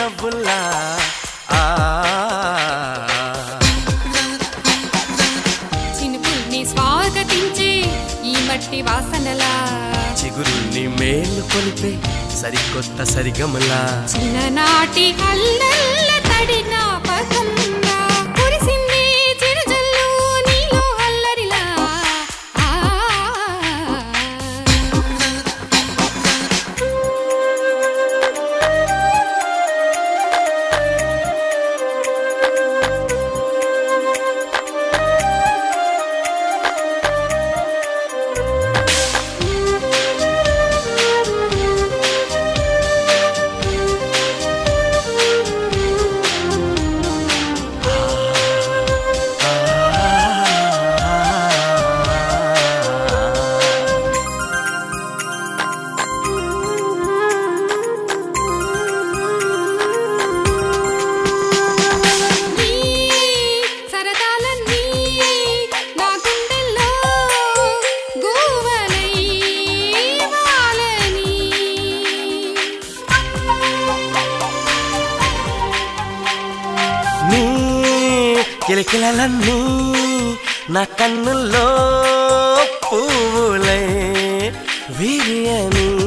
చిరునవ్వుల్లా ఆ చినుకుల్ని స్వాగతించే ఈ మట్టి వాసనలా చిగురుల్ని మేలు కొలిపే సరికొత్త సరిగమలా చిన్ననాటి అల్లల్ల తడి జ్ఞాపకంగా కురిసింది చిరుజల్లు నీలో అల్లరిలా ఆ నీ సరదాలన్నీ నా గుండెల్లో గువ్వలై వాలని నీ కిలకిలలన్నీ నా కన్నుల్లో పువ్వులై విరియని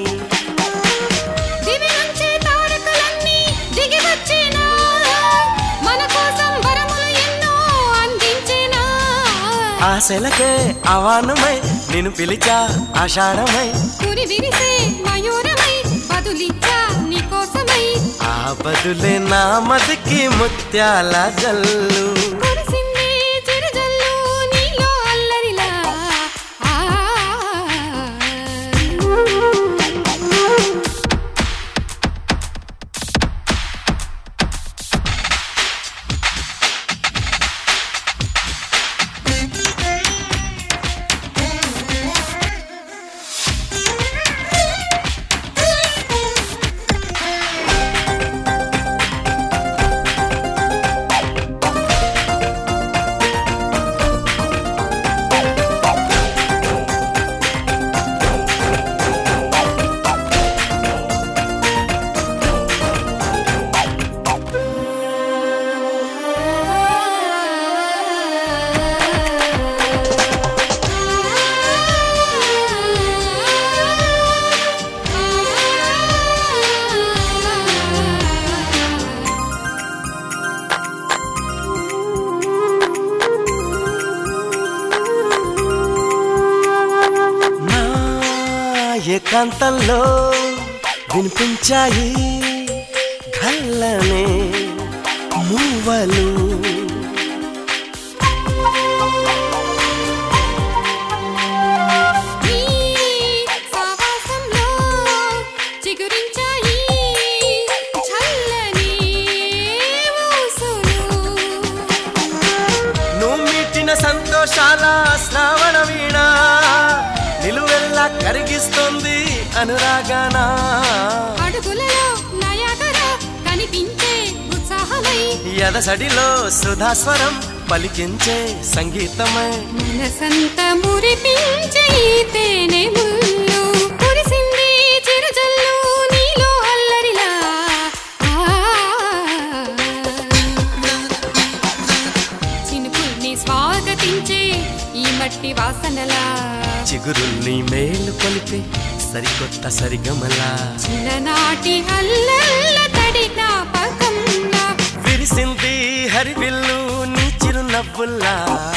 దివి నుంచి తారకలన్నీ దిగి వచ్చినా మన కోసం వరములు ఎన్నో అందించినా ఆశలకే అవానమై నేను పిలిచా ఆషాఢమై కురి విరిసే మయూరమై బదులిచ్చా నీకోసమై ఆ బదులే నా మదికి ముత్యాల జల్లు కురిసింది చిరుజల్లు నీలో అల్లరిలా ఆ నా ఏకాంతంలో వినిపించాయి గల్లనే మూవలు నీ సావాసంలో చిగురించాయి చల్లని ఊసులు నువ్వు మీటిన సంతోషాల శ్రావణ వీణ నిలువెల్లా కరిగిస్తోంది అనురాగానా అడుగులలో నయాగర కనిపించే ఉత్సాహమై ఎదసడిలో సుధాస్వరం పలికించే సంగీతమై మనసంత మురిపించే ఈ తేనె ముళ్ళు కురిసింది చిరుజల్లు నీలో అల్లరిలా ఆ. చినుకుల్ని స్వాగతించే ఈ మట్టి వాసనలా చిగురుల్ని మేలు కొలిపే సరికొత్త సరిగమలా చిన్ననాటి అల్లల్ల తడి జ్ఞాపకంలా విరిసింది హరివిల్లు నీ చిరునవ్వుల్లా